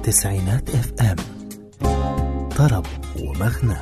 تسعينات اف ام طرب ومغنى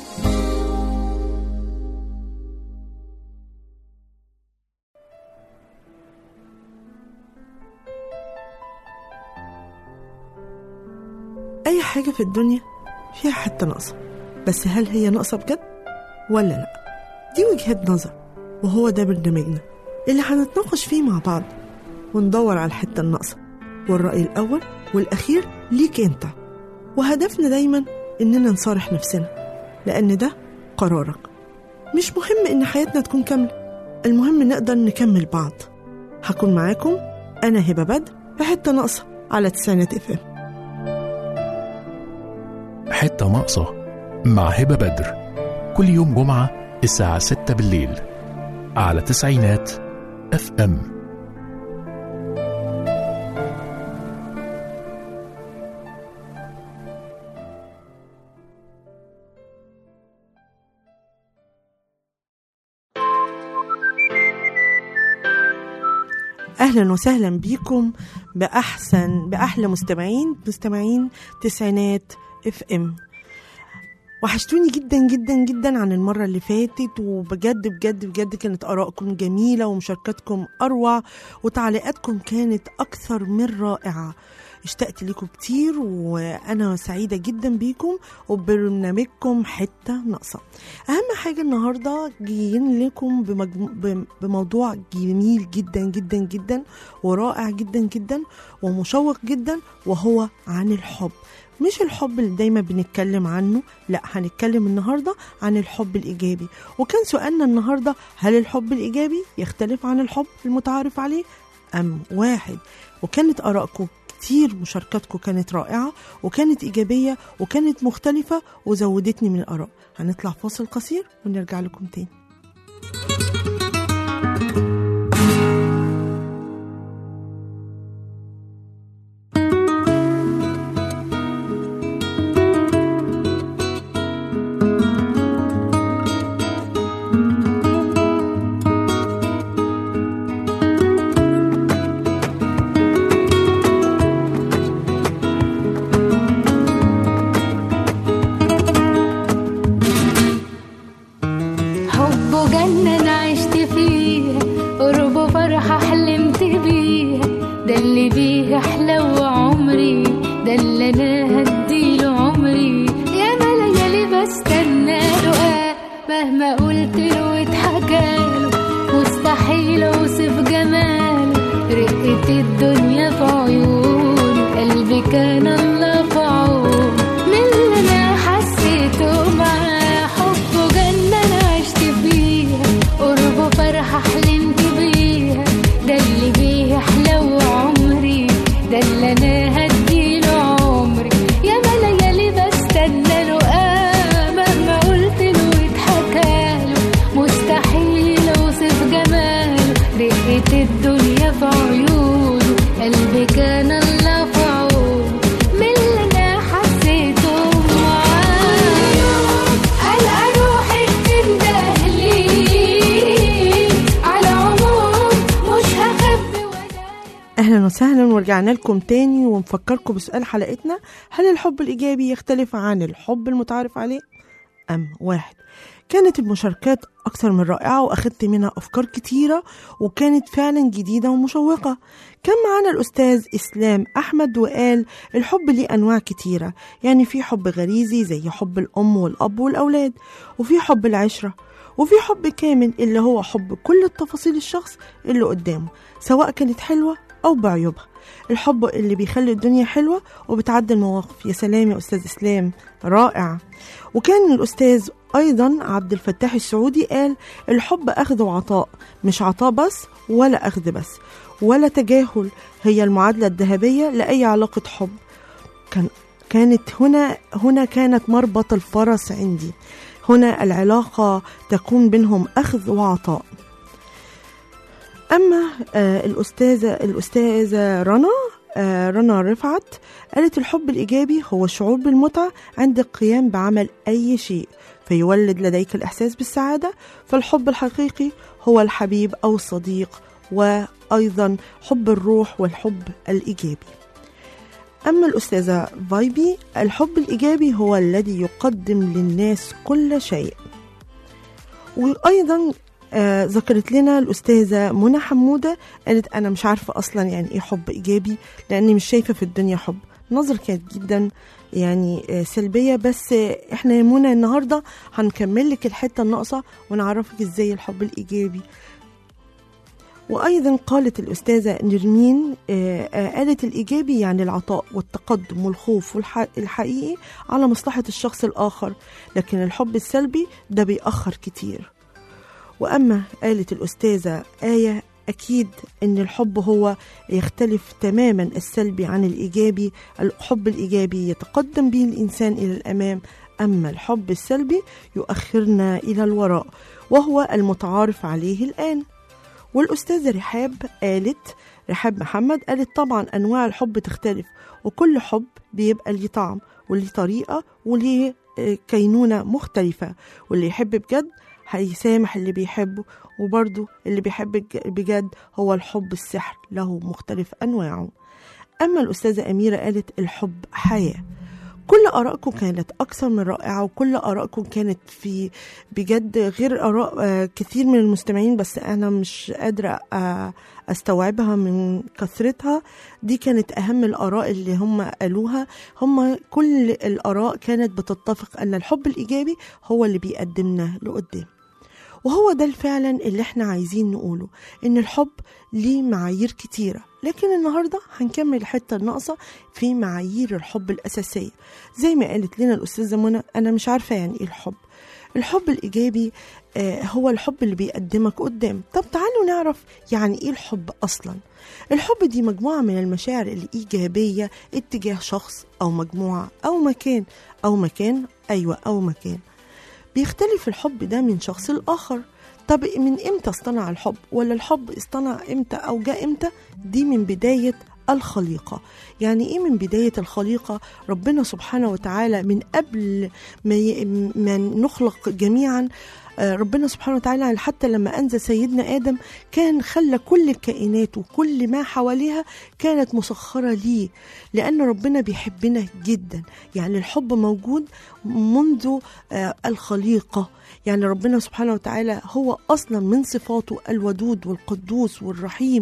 أي حاجة في الدنيا فيها حتة ناقصة بس هل هي ناقصة بجد ولا لأ دي وجهة نظر وهو ده برنامجنا اللي هنتناقش فيه مع بعض وندور على الحتة الناقصة والرأي الأول والأخير ليك أنت وهدفنا دايما إننا نصارح نفسنا لأن ده قرارك مش مهم إن حياتنا تكون كاملة المهم نقدر نكمل بعض هكون معاكم أنا هبة بدر في حتة ناقصة على تسعينات اف ام حتة ناقصة مع هبة بدر كل يوم جمعة الساعة 6 بالليل على تسعينات اف ام اهلا وسهلا بيكم باحسن باحلى مستمعين مستمعين تسعينات اف ام وحشتوني جدا جدا جدا عن المرة اللي فاتت وبجد بجد بجد كانت آرائكم جميلة ومشاركاتكم أروع وتعليقاتكم كانت أكثر من رائعة اشتقت لكم كتير وأنا سعيدة جدا بيكم وبرنامجكم حتة ناقصة أهم حاجة النهاردة جايين لكم بمجمو... بم- بموضوع جميل جدا جدا جدا ورائع جدا جدا ومشوق جدا وهو عن الحب مش الحب اللي دايما بنتكلم عنه لا هنتكلم النهارده عن الحب الايجابي وكان سؤالنا النهارده هل الحب الايجابي يختلف عن الحب المتعارف عليه ام واحد وكانت ارائكم كتير مشاركاتكم كانت رائعه وكانت ايجابيه وكانت مختلفه وزودتني من الاراء هنطلع فاصل قصير ونرجع لكم تاني حبه جنة أنا عشت فيها قربه فرحة حلمت بيها ده اللي بيه أحلى عمري ده اللي أنا هديله عمري يا ما ليالي بستنى له آه مهما قلت له واتحكاله مستحيل أوصف جماله رقة الدنيا في عيونه قلبي كان الله في عونه من اللي أنا حسيته معاه حبه جنة أنا عشت فيها قربه فرحة حلمت بيها ده اللي بيه أحلى عمري ده اللي أنا هديله عمري يا ما ليالي بستنى له آه مهما قلت له واتحكاله مستحيل أوصف جماله رقة الدنيا في عيونه قلبي كان الله في عونه من اللي أنا حسيته معاه ألقى روحي بتندهلي على عموم مش هخبي ولا اهلا وسهلا ورجعنا لكم تاني ونفكركم بسؤال حلقتنا هل الحب الايجابي يختلف عن الحب المتعارف عليه ام واحد كانت المشاركات أكثر من رائعة وأخدت منها أفكار كتيرة وكانت فعلا جديدة ومشوقة كان معانا الأستاذ إسلام أحمد وقال الحب ليه أنواع كتيرة يعني في حب غريزي زي حب الأم والأب والأولاد وفي حب العشرة وفي حب كامل اللي هو حب كل التفاصيل الشخص اللي قدامه سواء كانت حلوة أو بعيوبها الحب اللي بيخلي الدنيا حلوة وبتعدي المواقف يا سلام يا أستاذ إسلام رائع وكان الأستاذ أيضا عبد الفتاح السعودي قال الحب أخذ وعطاء مش عطاء بس ولا أخذ بس ولا تجاهل هي المعادلة الذهبية لأي علاقة حب كان كانت هنا هنا كانت مربط الفرس عندي هنا العلاقة تكون بينهم أخذ وعطاء أما آه الأستاذة الأستاذة رنا آه رنا رفعت قالت الحب الإيجابي هو الشعور بالمتعة عند القيام بعمل أي شيء فيولد لديك الإحساس بالسعادة فالحب الحقيقي هو الحبيب أو الصديق وأيضا حب الروح والحب الإيجابي أما الأستاذة فايبي الحب الإيجابي هو الذي يقدم للناس كل شيء وأيضا آه ذكرت لنا الأستاذة منى حمودة قالت أنا مش عارفة أصلا يعني إيه حب إيجابي لأني مش شايفة في الدنيا حب نظر كانت جدا يعني آه سلبية بس آه إحنا يا منى النهاردة هنكمل لك الحتة الناقصة ونعرفك إزاي الحب الإيجابي وأيضا قالت الأستاذة نرمين آه، آه، قالت الإيجابي يعني العطاء والتقدم والخوف والحقيقي على مصلحة الشخص الآخر لكن الحب السلبي ده بيأخر كتير وأما قالت الأستاذة آية أكيد أن الحب هو يختلف تماما السلبي عن الإيجابي الحب الإيجابي يتقدم به الإنسان إلى الأمام أما الحب السلبي يؤخرنا إلى الوراء وهو المتعارف عليه الآن والأستاذة رحاب قالت رحاب محمد قالت طبعا أنواع الحب تختلف وكل حب بيبقى ليه طعم وليه طريقة وليه آه، كينونة مختلفة واللي يحب بجد هيسامح اللي بيحبه وبرضه اللي بيحب بج- بجد هو الحب السحر له مختلف أنواعه أما الأستاذة أميرة قالت الحب حياة كل آرائكم كانت أكثر من رائعة وكل آرائكم كانت في بجد غير آراء آه، كثير من المستمعين بس أنا مش قادرة آه، أستوعبها من كثرتها دي كانت أهم الآراء اللي هم قالوها هم كل الآراء كانت بتتفق أن الحب الإيجابي هو اللي بيقدمنا لقدام وهو ده فعلا اللي احنا عايزين نقوله ان الحب ليه معايير كتيرة لكن النهاردة هنكمل الحتة الناقصة في معايير الحب الأساسية زي ما قالت لنا الأستاذة منى أنا مش عارفة يعني إيه الحب الحب الإيجابي آه، هو الحب اللي بيقدمك قدام طب تعالوا نعرف يعني إيه الحب أصلا الحب دي مجموعة من المشاعر الإيجابية اتجاه شخص أو مجموعة أو مكان أو مكان أيوة أو مكان بيختلف الحب ده من شخص لآخر طب من امتى اصطنع الحب ولا الحب اصطنع امتى او جاء امتى دي من بداية الخليقة يعني ايه من بداية الخليقة ربنا سبحانه وتعالى من قبل ما, ي... ما نخلق جميعا آه، ربنا سبحانه وتعالى حتى لما أنزل سيدنا آدم كان خلى كل الكائنات وكل ما حواليها كانت مسخرة ليه لأن ربنا بيحبنا جدا يعني الحب موجود منذ آه، الخليقة يعني ربنا سبحانه وتعالى هو أصلا من صفاته الودود والقدوس والرحيم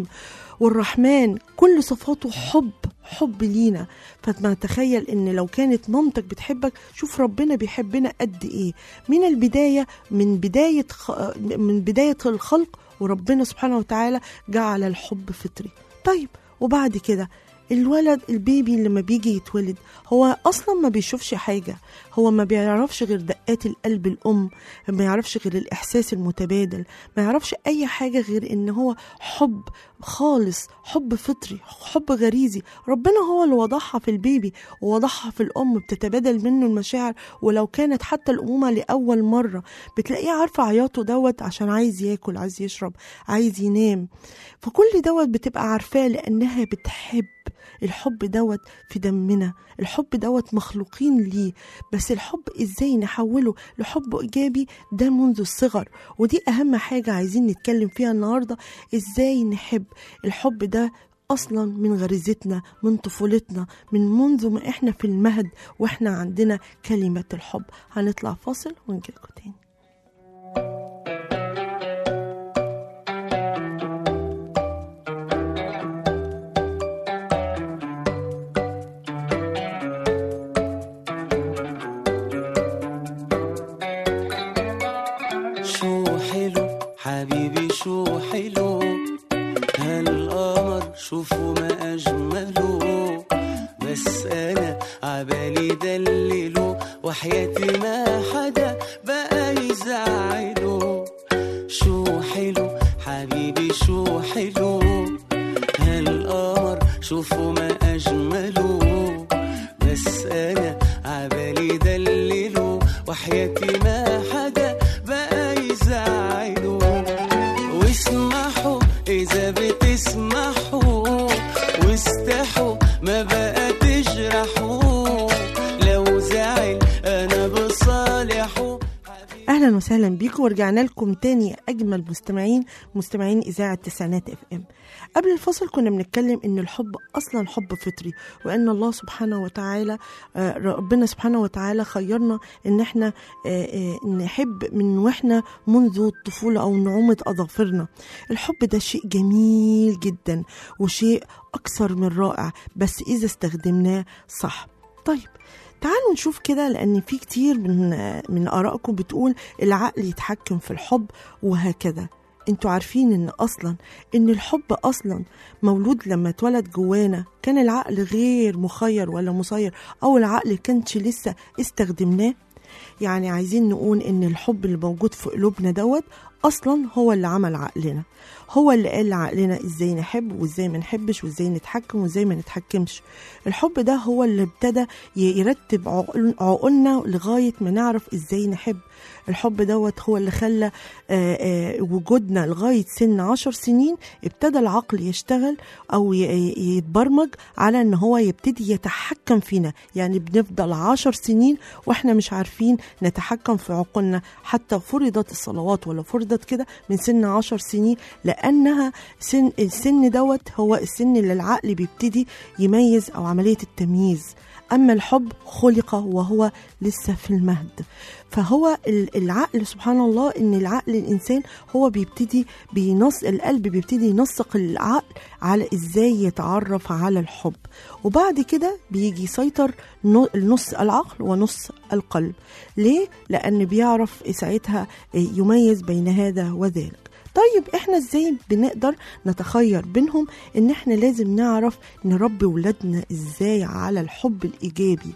والرحمن كل صفاته حب حب لينا فما تخيل ان لو كانت مامتك بتحبك شوف ربنا بيحبنا قد ايه من البدايه من بدايه خ... من بدايه الخلق وربنا سبحانه وتعالى جعل الحب فطري طيب وبعد كده الولد البيبي لما بيجي يتولد هو اصلا ما بيشوفش حاجه هو ما بيعرفش غير دقات القلب الام ما يعرفش غير الاحساس المتبادل ما يعرفش اي حاجه غير ان هو حب خالص حب فطري حب غريزي ربنا هو اللي وضعها في البيبي ووضعها في الام بتتبادل منه المشاعر ولو كانت حتى الامومه لاول مره بتلاقيه عارفه عياطه دوت عشان عايز ياكل عايز يشرب عايز ينام فكل دوت بتبقى عارفاه لانها بتحب الحب دوت في دمنا الحب دوت مخلوقين ليه بس الحب ازاي نحوله لحب ايجابي ده منذ الصغر ودي اهم حاجه عايزين نتكلم فيها النهارده ازاي نحب الحب ده اصلا من غريزتنا من طفولتنا من منذ ما احنا في المهد واحنا عندنا كلمه الحب هنطلع فاصل ونجيلكم تاني شو حلو حبيبي شو حلو هالقمر شوفوا ما أجمله بس أنا عبالي دلله وحياتي ما حدا بقى يزعله شو حلو حبيبي شو حلو هالقمر شوفوا ما أجمله بس أنا عبالي دلله وحياتي ما حدا بقى يزعله واسمحوا إذا بتسمحوا واستحوا ما بقى تجرحوا لو زعل أنا بصالحه وسهلا بيكم ورجعنا لكم تاني اجمل مستمعين مستمعين اذاعه تسعينات اف ام قبل الفصل كنا بنتكلم ان الحب اصلا حب فطري وان الله سبحانه وتعالى آه، ربنا سبحانه وتعالى خيرنا ان احنا آه، آه، نحب من واحنا منذ الطفوله او نعومه اظافرنا الحب ده شيء جميل جدا وشيء اكثر من رائع بس اذا استخدمناه صح طيب تعالوا نشوف كده لان في كتير من من ارائكم بتقول العقل يتحكم في الحب وهكذا انتوا عارفين ان اصلا ان الحب اصلا مولود لما اتولد جوانا كان العقل غير مخير ولا مسير او العقل كانش لسه استخدمناه يعني عايزين نقول ان الحب اللي موجود في قلوبنا دوت اصلا هو اللي عمل عقلنا هو اللي قال لعقلنا ازاي نحب وازاي ما نحبش وازاي نتحكم وازاي ما نتحكمش الحب ده هو اللي ابتدى ي- يرتب عقل- عقولنا لغايه ما نعرف ازاي نحب الحب دوت هو اللي خلى آه، آه، وجودنا لغايه سن عشر سنين ابتدى العقل يشتغل او ي- ي- يتبرمج على ان هو يبتدي يتحكم فينا يعني بنفضل عشر سنين واحنا مش عارفين نتحكم في عقولنا حتى فرضت الصلوات ولا فرضت كده من سن عشر سنين لانها سن السن دوت هو السن اللي العقل بيبتدي يميز او عمليه التمييز اما الحب خلق وهو لسه في المهد فهو ال- العقل سبحان الله ان العقل الانسان هو بيبتدي بينص القلب بيبتدي ينسق العقل على ازاي يتعرف على الحب وبعد كده بيجي يسيطر نو- نص العقل ونص القلب ليه لان بيعرف ساعتها يميز بين هذا وذاك طيب احنا ازاي بنقدر نتخير بينهم ان احنا لازم نعرف نربي ولادنا ازاي على الحب الايجابي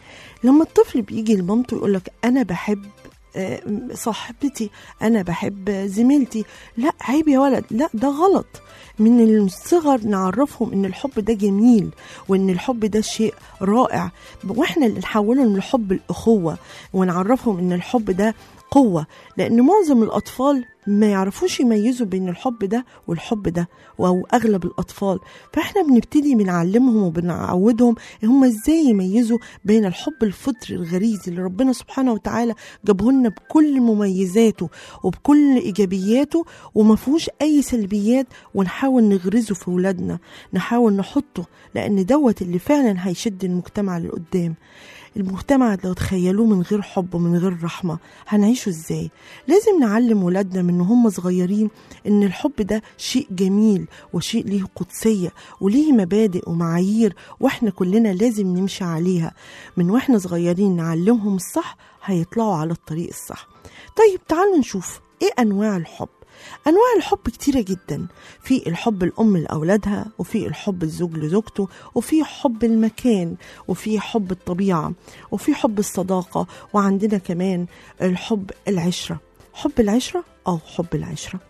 لما الطفل بيجي لمامته يقول لك انا بحب آه، صاحبتي انا بحب زميلتي لا عيب يا ولد لا ده غلط من الصغر نعرفهم ان الحب ده جميل وان الحب ده شيء رائع واحنا اللي نحوله من الحب الاخوه ونعرفهم ان الحب ده قوه لان معظم الاطفال ما يعرفوش يميزوا بين الحب ده والحب ده او اغلب الاطفال فاحنا بنبتدي بنعلمهم وبنعودهم هم ازاي يميزوا بين الحب الفطري الغريزي اللي ربنا سبحانه وتعالى جابه لنا بكل مميزاته وبكل ايجابياته وما فيهوش اي سلبيات ونحاول نغرزه في ولادنا نحاول نحطه لان دوت اللي فعلا هيشد المجتمع لقدام المجتمع لو تخيلوه من غير حب ومن غير رحمة هنعيشه ازاي لازم نعلم ولادنا من هم صغيرين ان الحب ده شيء جميل وشيء ليه قدسية وليه مبادئ ومعايير واحنا كلنا لازم نمشي عليها من واحنا صغيرين نعلمهم الصح هيطلعوا على الطريق الصح طيب تعالوا نشوف ايه انواع الحب انواع الحب كتيره جدا في الحب الام لاولادها وفي الحب الزوج لزوجته وفي حب المكان وفي حب الطبيعه وفي حب الصداقه وعندنا كمان الحب العشره حب العشره او حب العشره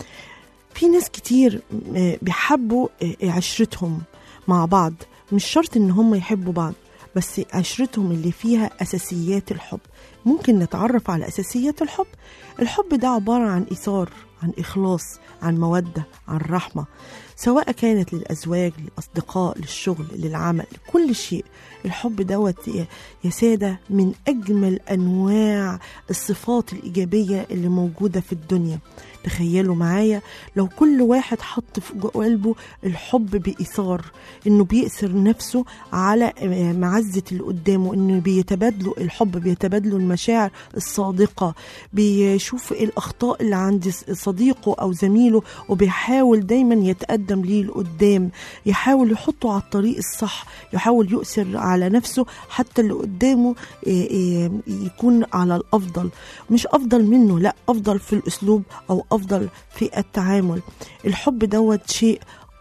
في ناس كتير آه، بيحبوا آه، عشرتهم مع بعض مش شرط ان هم يحبوا بعض بس عشرتهم اللي فيها اساسيات الحب ممكن نتعرف على اساسيات الحب الحب ده عباره عن ايثار عن اخلاص عن موده عن رحمه سواء كانت للازواج للاصدقاء للشغل للعمل لكل شيء الحب دوت يا- يا ساده من اجمل انواع الصفات الايجابيه اللي موجوده في الدنيا تخيلوا معايا لو كل واحد حط في جو- قلبه الحب بإيثار إنه بيأثر نفسه على آه، معزة اللي قدامه إنه بيتبادلوا الحب بيتبادلوا المشاعر الصادقة بيشوف إيه الأخطاء اللي عند ص- صديقه أو زميله وبيحاول دايما يتقدم ليه لقدام يحاول يحطه على الطريق الصح يحاول يؤثر على نفسه حتى اللي قدامه آه، آه، يكون على الأفضل مش أفضل منه لا أفضل في الأسلوب أو أفضل في التعامل الحب دوت شيء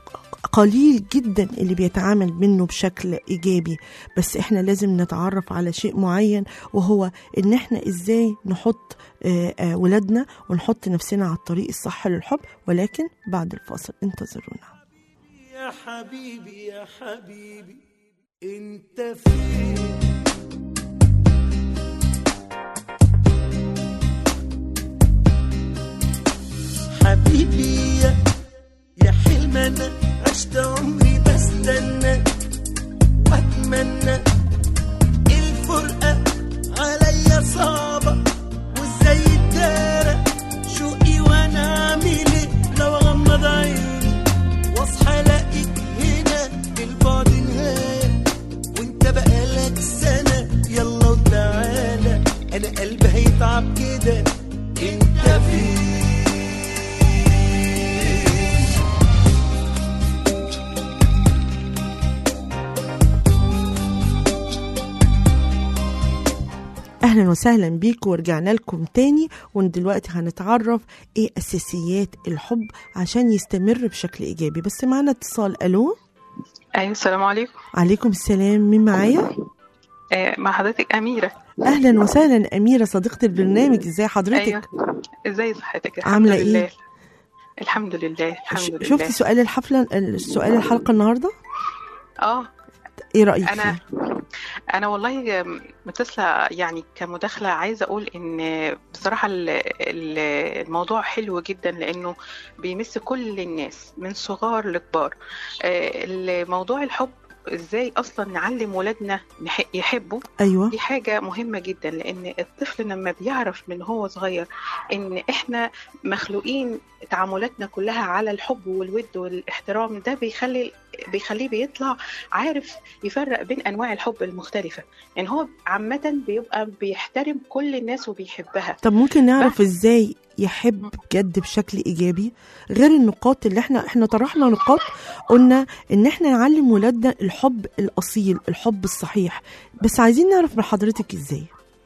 قليل جدا اللي بيتعامل منه بشكل ايجابي بس احنا لازم نتعرف على شيء معين وهو ان احنا ازاي نحط آه، آه، ولادنا ونحط نفسنا على الطريق الصح للحب ولكن بعد الفاصل انتظرونا يا حبيبي يا حبيبي انت فين حبيبي يا يا حلم انا عشت عمري بستنى واتمنى الفرقة عليا صعبة وازاي اهلا وسهلا بيكم ورجعنا لكم تاني ودلوقتي هنتعرف ايه اساسيات الحب عشان يستمر بشكل ايجابي بس معانا اتصال الو ايوه السلام عليكم عليكم السلام مين معايا آه مع حضرتك اميره اهلا وسهلا اميره صديقه البرنامج ازاي حضرتك ايوه ازاي صحتك الحمد عاملة إيه؟ لله. الحمد لله الحمد ش- لله شفتي سؤال الحفله السؤال الحلقه النهارده اه ايه رايك انا فيه انا والله متصله يعني كمداخله عايزه اقول ان بصراحه ال- ال- الموضوع حلو جدا لانه بيمس كل الناس من صغار لكبار آه، موضوع الحب ازاي اصلا نعلم ولادنا نح- يحبوا ايوه دي حاجة مهمة جدا لأن الطفل لما بيعرف من هو صغير إن إحنا مخلوقين تعاملاتنا كلها على الحب والود والاحترام ده بيخلي بيخليه بيطلع عارف يفرق بين أنواع الحب المختلفة يعني هو عامة بيبقى بيحترم كل الناس وبيحبها طب ممكن نعرف ازاي يحب بجد بشكل ايجابي غير النقاط اللي احنا احنا طرحنا نقاط قلنا ان احنا نعلم ولادنا الحب الاصيل الحب الصحيح بس عايزين نعرف من حضرتك ازاي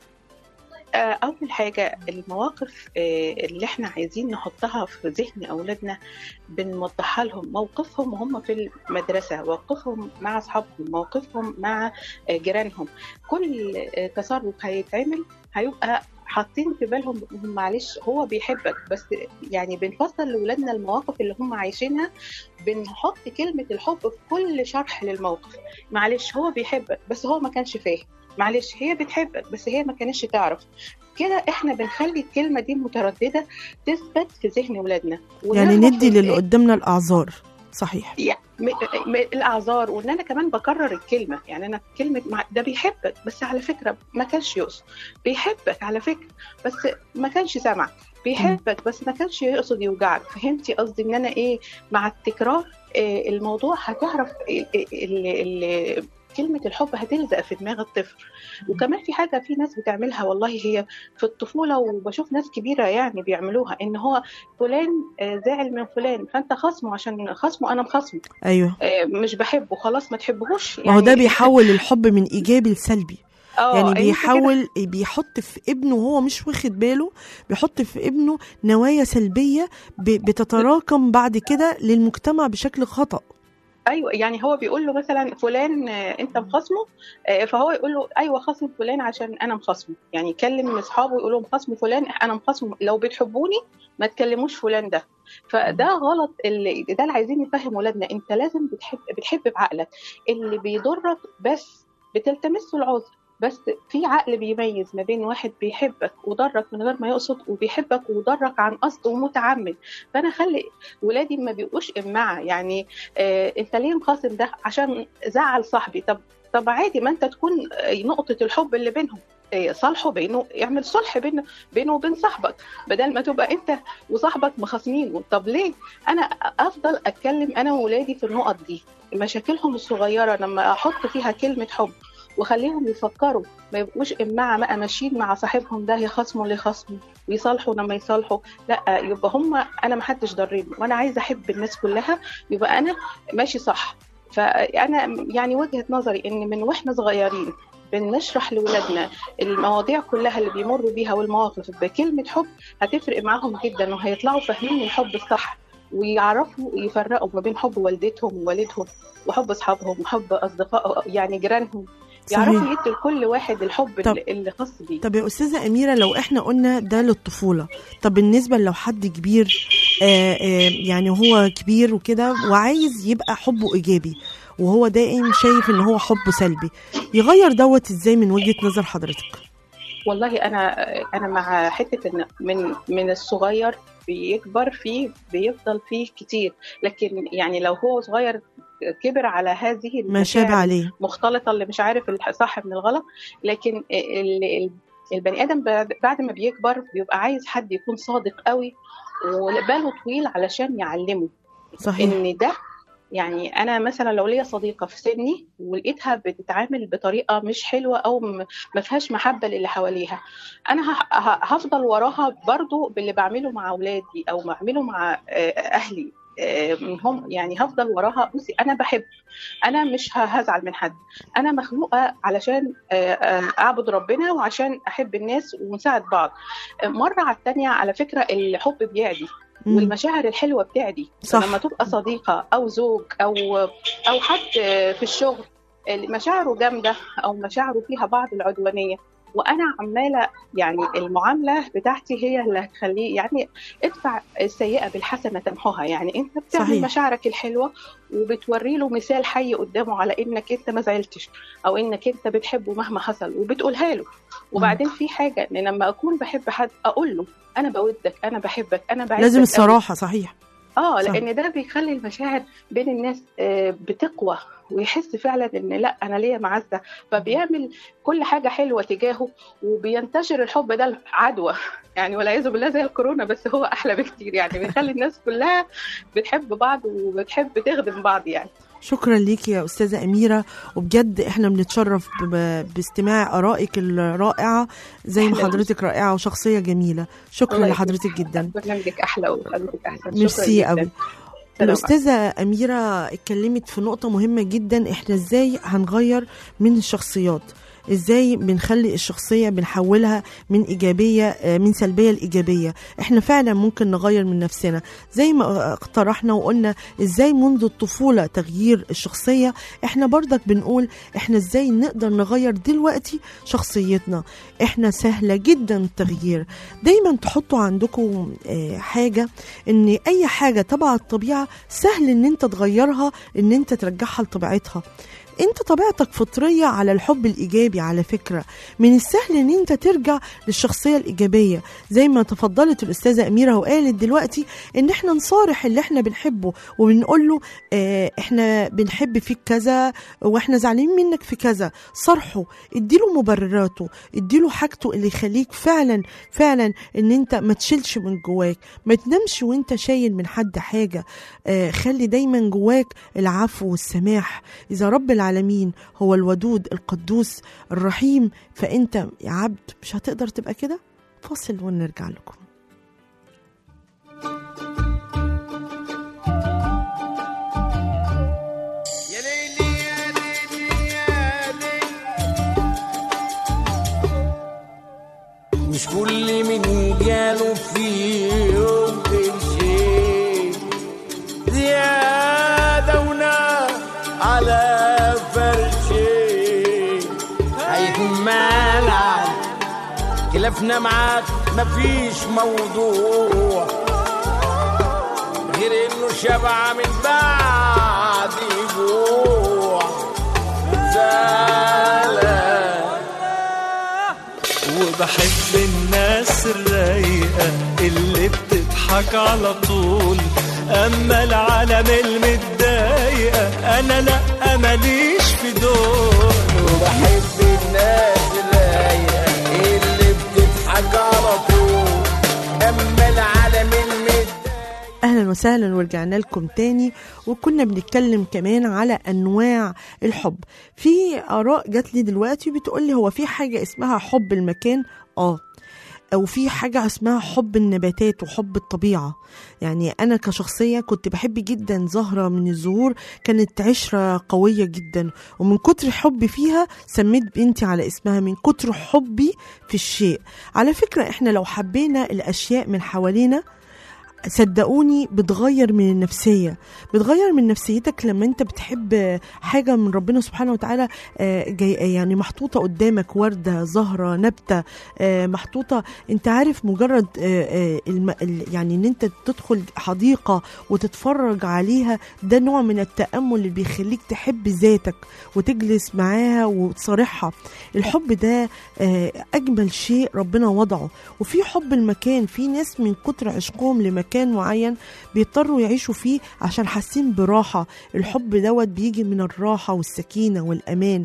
آه، أول حاجة المواقف آه، اللي احنا عايزين نحطها في ذهن أولادنا بنوضحها لهم موقفهم وهم في المدرسة موقفهم مع أصحابهم موقفهم مع آه، جيرانهم كل آه، تصرف هيتعمل هيبقى حاطين في بالهم هم معلش هو بيحبك بس يعني بنفصل لاولادنا المواقف اللي هم عايشينها بنحط كلمه الحب في كل شرح للموقف معلش هو بيحبك بس هو ما كانش فاهم معلش هي بتحبك بس هي ما كانتش تعرف كده احنا بنخلي الكلمه دي متردده تثبت في ذهن ولادنا يعني ونعرف ندي إن- للي قدامنا الاعذار صحيح يعني م- م- الاعذار وان انا كمان بكرر الكلمه يعني انا كلمه مع ده بيحبك بس على فكره ما كانش يقصد بيحبك على فكره بس ما كانش سامعك بيحبك بس ما كانش يقصد يوجعك فهمتي قصدي ان انا ايه مع التكرار إيه الموضوع هتعرف ال- ال- ال- كلمة الحب هتلزق في دماغ الطفل وكمان في حاجة في ناس بتعملها والله هي في الطفولة وبشوف ناس كبيرة يعني بيعملوها إن هو فلان آه، زعل من فلان فأنت خصمه عشان خصمه أنا مخصمه ايوه آه، مش بحبه خلاص ما تحبهوش ما هو ده بيحول الحب من ايجابي لسلبي آه، يعني أنت كده- بيحاول بيحط في ابنه وهو مش واخد باله بيحط في ابنه نوايا سلبيه ب- بتتراكم بعد كده للمجتمع بشكل خطأ ايوه يعني هو بيقول له مثلا فلان آه، انت مخاصمه آه، فهو يقول له ايوه خصم فلان عشان انا مخاصمه يعني يكلم اصحابه يقول لهم خصم فلان انا مخاصمه لو بتحبوني ما تكلموش فلان ده فده غلط اللي ده اللي عايزين نفهم ولادنا انت لازم بتحب بتحب بعقلك اللي بيضرك بس بتلتمسه العذر بس في عقل بيميز ما بين واحد بيحبك وضرك من غير ما يقصد وبيحبك وضرك عن قصد ومتعمد فانا خلي ولادي ما بيبقوش امعه يعني آه انت ليه مخاصم ده عشان زعل صاحبي طب طب عادي ما انت تكون آه، نقطه الحب اللي بينهم آه، صالحه بينه اعمل صلح بينه بينه وبين صاحبك بدل ما تبقى انت وصاحبك مخاصمين طب ليه انا افضل اتكلم انا وولادي في النقط دي مشاكلهم الصغيره لما احط فيها كلمه حب وخليهم يفكروا ما يبقوش امعه بقى ماشيين مع صاحبهم ده يخاصموا اللي يخاصموا ويصالحوا لما يصالحوا لا يبقى هم انا ما حدش ضرني وانا عايزه احب الناس كلها يبقى انا ماشي صح فانا يعني وجهه نظري ان من واحنا صغيرين بنشرح لاولادنا المواضيع كلها اللي بيمروا بيها والمواقف بكلمه حب هتفرق معاهم جدا وهيطلعوا فاهمين الحب الصح ويعرفوا يفرقوا ما بين حب والدتهم ووالدهم وحب اصحابهم وحب اصدقاء يعني جيرانهم يعرفوا صحيح يدوا لكل واحد الحب طب- اللي- اللي خاص بيه طب يا استاذه اميره لو احنا قلنا ده للطفوله طب بالنسبه لو حد كبير آه آه يعني هو كبير وكده وعايز يبقى حبه ايجابي وهو دائم شايف ان هو حبه سلبي يغير دوت ازاي من وجهه نظر حضرتك والله انا انا مع حته ان من من الصغير بيكبر فيه بيفضل فيه كتير لكن يعني لو هو صغير كبر على هذه ما شاب المشاعر عليه مختلطه اللي مش عارف الصح من الغلط لكن ال- ال- البني ادم بعد بعد ما بيكبر بيبقى عايز حد يكون صادق قوي وباله طويل علشان يعلمه صحيح ان ده يعني انا مثلا لو ليا صديقه في سني ولقيتها بتتعامل بطريقه مش حلوه او م- ما فيهاش محبه للي حواليها انا ه- ه- هفضل وراها برضو باللي بعمله مع اولادي او بعمله مع آه، اهلي آه، منهم يعني هفضل وراها بصي انا بحب انا مش ه- هزعل من حد انا مخلوقه علشان آه، آه، اعبد ربنا وعشان احب الناس ونساعد بعض آه، مره على الثانيه على فكره الحب بيعدي مم. والمشاعر الحلوه بتعدي صح. لما تبقى صديقه او زوج او او حد في الشغل مشاعره جامده او مشاعره فيها بعض العدوانيه وانا عماله يعني المعامله بتاعتي هي اللي هتخليه يعني ادفع السيئه بالحسنه تمحوها يعني انت بتعمل صحيح. مشاعرك الحلوه وبتوري له مثال حي قدامه على انك انت ما زعلتش او انك انت بتحبه مهما حصل وبتقولها له وبعدين في حاجه ان لما اكون بحب حد اقول له انا بودك انا بحبك انا بعزك لازم أوي. الصراحه صحيح اه صح. لان ده بيخلي المشاعر بين الناس آه، بتقوى ويحس فعلا ان لا انا ليا معزه فبيعمل كل حاجه حلوه تجاهه وبينتشر الحب ده عدوى يعني والعياذ بالله زي الكورونا بس هو احلى بكتير يعني بيخلي الناس كلها بتحب بعض وبتحب تخدم بعض يعني شكرا ليكي يا استاذه اميره وبجد احنا بنتشرف ب- باستماع ارائك الرائعه زي ما أهلا. حضرتك رائعه وشخصيه جميله شكرا الله لحضرتك جدا برنامجك احلى وحضرتك احسن شكراً ميرسي جداً. قوي سلام الأستاذة أميرة اتكلمت في نقطة مهمة جدا احنا ازاي هنغير من الشخصيات ازاي بنخلي الشخصية بنحولها من إيجابية آه، من سلبية لإيجابية احنا فعلا ممكن نغير من نفسنا زي ما اقترحنا وقلنا ازاي منذ الطفولة تغيير الشخصية احنا برضك بنقول احنا ازاي نقدر نغير دلوقتي شخصيتنا احنا سهلة جدا التغيير دايما تحطوا عندكم آه، حاجة ان اي حاجه تبع الطبيعه سهل ان انت تغيرها ان انت ترجعها لطبيعتها انت طبيعتك فطريه على الحب الايجابي على فكره من السهل ان انت ترجع للشخصيه الايجابيه زي ما تفضلت الاستاذه اميره وقالت دلوقتي ان احنا نصارح اللي احنا بنحبه وبنقول له اه احنا بنحب فيك كذا واحنا زعلانين منك في كذا صرحه اديله مبرراته اديله حاجته اللي يخليك فعلا فعلا ان انت ما تشيلش من جواك ما تنامش وانت شايل من حد حاجة آه خلي دايما جواك العفو والسماح إذا رب العالمين هو الودود القدوس الرحيم فأنت يا عبد مش هتقدر تبقى كده فاصل ونرجع لكم يا ليلي يا ليلي يا ليلي مش كل من جاله في يوم شيء زيادة ونار على فرشي هيكون مالك خلافنا معاك مفيش موضوع غير انه شبع من بعد جوع زعلان وبحب الناس الرايقة اللي بتضحك على طول أما العالم المتضايقة أنا لأ ماليش في دول وبحب الناس الرايقة اللي بتضحك على طول اما العالم المتضايق اهلا وسهلا ورجعنا لكم تاني وكنا بنتكلم كمان على انواع الحب في اراء جات لي دلوقتي بتقول لي هو في حاجه اسمها حب المكان اه او في حاجه اسمها حب النباتات وحب الطبيعه يعني انا كشخصيه كنت بحب جدا زهره من الزهور كانت عشره قويه جدا ومن كتر حبي فيها سميت بنتي على اسمها من كتر حبي في الشيء على فكره احنا لو حبينا الاشياء من حوالينا صدقوني بتغير من النفسية بتغير من نفسيتك لما انت بتحب حاجة من ربنا سبحانه وتعالى آه، جاي يعني محطوطة قدامك وردة زهرة نبتة آه، محطوطة انت عارف مجرد آه، آه، الم- ال- يعني ان انت تدخل حديقة وتتفرج عليها ده نوع من التأمل اللي بيخليك تحب ذاتك وتجلس معاها وتصارحها الحب ده آه، أجمل شيء ربنا وضعه وفي حب المكان في ناس من كتر عشقهم لمكان معين بيضطروا يعيشوا فيه عشان حاسين براحة الحب دوت بيجي من الراحة والسكينة والأمان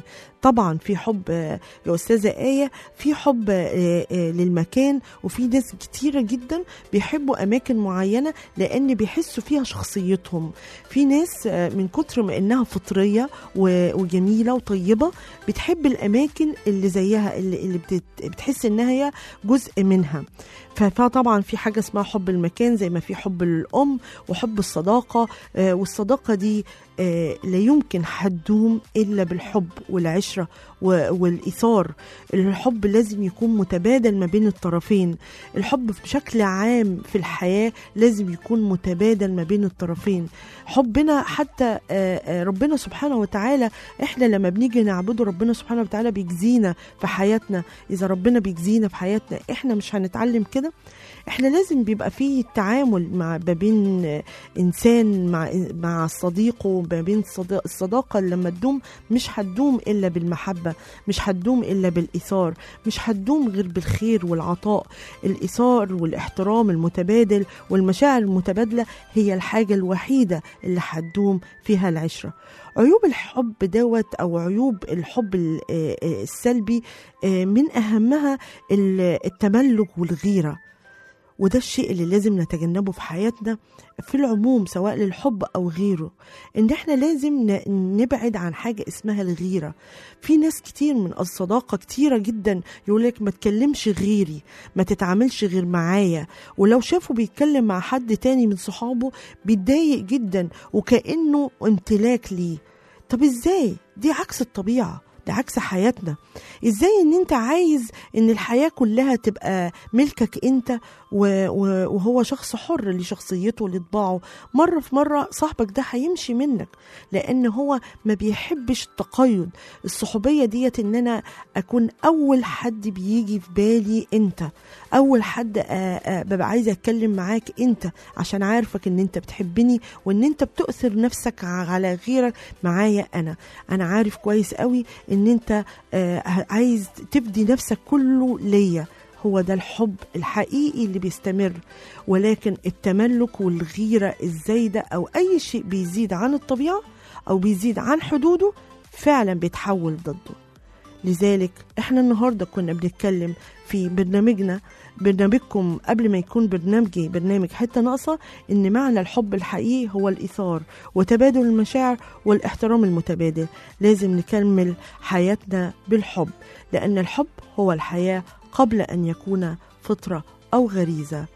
طبعا في حب آه، يا استاذه ايه في حب آه، آه، للمكان وفي ناس كتيره جدا بيحبوا اماكن معينه لان بيحسوا فيها شخصيتهم في ناس آه، من كتر ما انها فطريه و- وجميله وطيبه بتحب الاماكن اللي زيها اللي, اللي بتت- بتحس انها هي جزء منها ف- فطبعا في حاجه اسمها حب المكان زي ما في حب الام وحب الصداقه آه، والصداقه دي آه، لا يمكن هتدوم الا بالحب والعشره و- والايثار الحب لازم يكون متبادل ما بين الطرفين الحب بشكل عام في الحياه لازم يكون متبادل ما بين الطرفين حبنا حتى آه، آه، ربنا سبحانه وتعالى احنا لما بنيجي نعبده ربنا سبحانه وتعالى بيجزينا في حياتنا اذا ربنا بيجزينا في حياتنا احنا مش هنتعلم كده احنا لازم بيبقى في تعامل مع ما بين آه، انسان مع مع صديقه وما بين صدا- الصداقه اللي لما تدوم مش هتدوم الا بالمحبه مش هتدوم الا بالايثار مش هتدوم غير بالخير والعطاء الايثار والاحترام المتبادل والمشاعر المتبادله هي الحاجه الوحيده اللي هتدوم فيها العشره عيوب الحب دوت او عيوب الحب ال- آه، آه، السلبي آه، من اهمها ال- التملك والغيره وده الشيء اللي لازم نتجنبه في حياتنا في العموم سواء للحب او غيره ان احنا لازم ن- نبعد عن حاجه اسمها الغيره في ناس كتير من الصداقه كتيره جدا يقولك ما تكلمش غيري ما تتعاملش غير معايا ولو شافه بيتكلم مع حد تاني من صحابه بيتضايق جدا وكانه امتلاك ليه طب ازاي دي عكس الطبيعه ده عكس حياتنا ازاي ان انت عايز ان الحياه كلها تبقى ملكك انت و- و- وهو شخص حر لشخصيته لطباعه مرة في مرة صاحبك ده هيمشي منك لأن هو ما بيحبش التقيد الصحوبية ديت إن أنا أكون أول حد بيجي في بالي أنت أول حد آه، آه، ببقى عايزة أتكلم معاك أنت عشان عارفك إن أنت بتحبني وإن أنت بتؤثر نفسك ع- على غيرك معايا أنا أنا عارف كويس قوي إن أنت آه، عايز تبدي نفسك كله ليا هو ده الحب الحقيقي اللي بيستمر ولكن التملك والغيرة الزايدة أو أي شيء بيزيد عن الطبيعة أو بيزيد عن حدوده فعلا بيتحول ضده لذلك احنا النهاردة كنا بنتكلم في برنامجنا برنامجكم قبل ما يكون برنامجي برنامج حتة ناقصة ان معنى الحب الحقيقي هو الايثار وتبادل المشاعر والاحترام المتبادل لازم نكمل حياتنا بالحب لان الحب هو الحياة قبل ان يكون فطرة او غريزة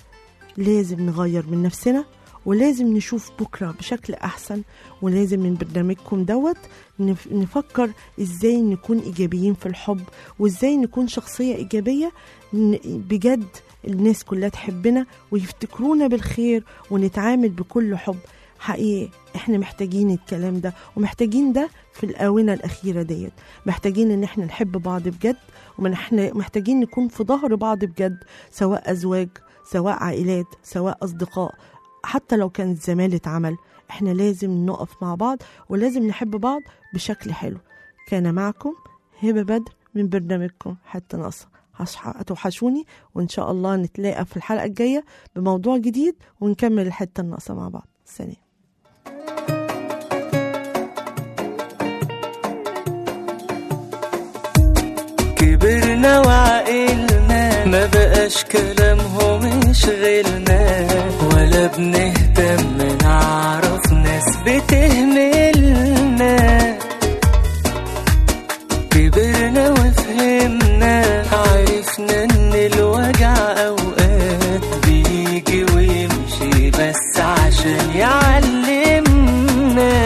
لازم نغير من نفسنا ولازم نشوف بكرة بشكل أحسن ولازم من برنامجكم دوت نف- نفكر إزاي نكون إيجابيين في الحب وإزاي نكون شخصية إيجابية ن- بجد الناس كلها تحبنا ويفتكرونا بالخير ونتعامل بكل حب حقيقي احنا محتاجين الكلام ده ومحتاجين ده في الآونة الأخيرة ديت محتاجين ان احنا نحب بعض بجد ومحتاجين محتاجين نكون في ظهر بعض بجد سواء أزواج سواء عائلات سواء أصدقاء حتى لو كانت زمالة عمل احنا لازم نقف مع بعض ولازم نحب بعض بشكل حلو كان معكم هبة بدر من برنامجكم حتى ناقصة هصح- هتوحشوني وإن شاء الله نتلاقى في الحلقة الجاية بموضوع جديد ونكمل الحتة الناقصة مع بعض سلام كبرنا وعقلنا ما بقاش كلامهم يشغلنا ولا بنهتم نعرف ناس بتهملنا كبرنا وفهمنا عرفنا ان الوجع اوقات بيجي ويمشي بس عشان يعلمنا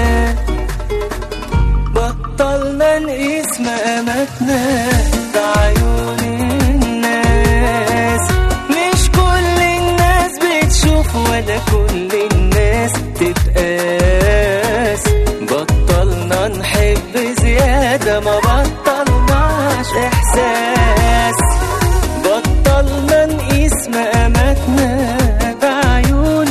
بطلنا نقيس مقاماتنا بعيون الناس مش كل الناس بتشوف ولا كل الناس تتقاس بطلنا نحب زيادة ما بطلناش إحساس بطلنا نقيس مقاماتنا بعيون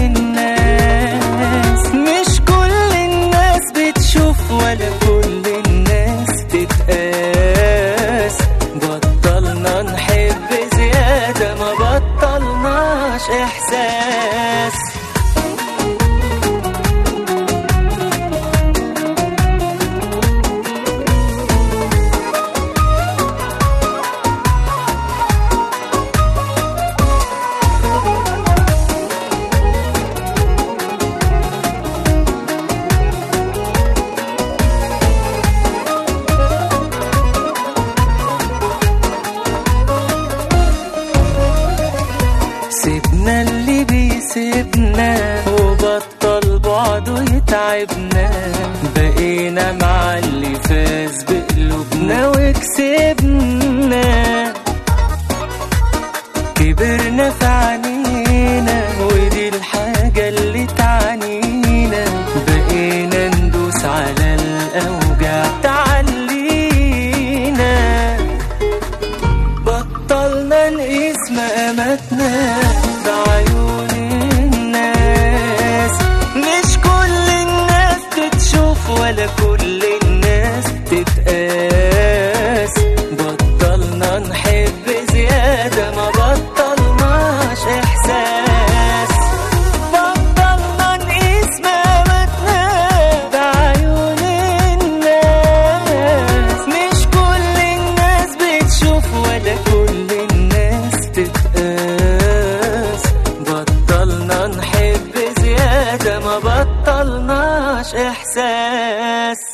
الناس مش كل الناس بتشوف ولا كل الناس تتقاس بعده يتعبنا بقينا مع اللي فاز بقلوبنا وكسبنا كبرنا في عينينا ودي الحاجة اللي تعنينا بقينا ندوس على الأوجع تعلينا بطلنا نقيس مقاماتنا بعيون الناس مش كل الناس تتشوف ولا كل الناس تتقاس بطلنا نحب زيادة ما بطلناش إحساس بطلنا نقيس مقاماتنا بعيون الناس مش كل الناس بتشوف ولا كل الناس تتقاس بطلنا نحب زيادة ما بطلناش إحساس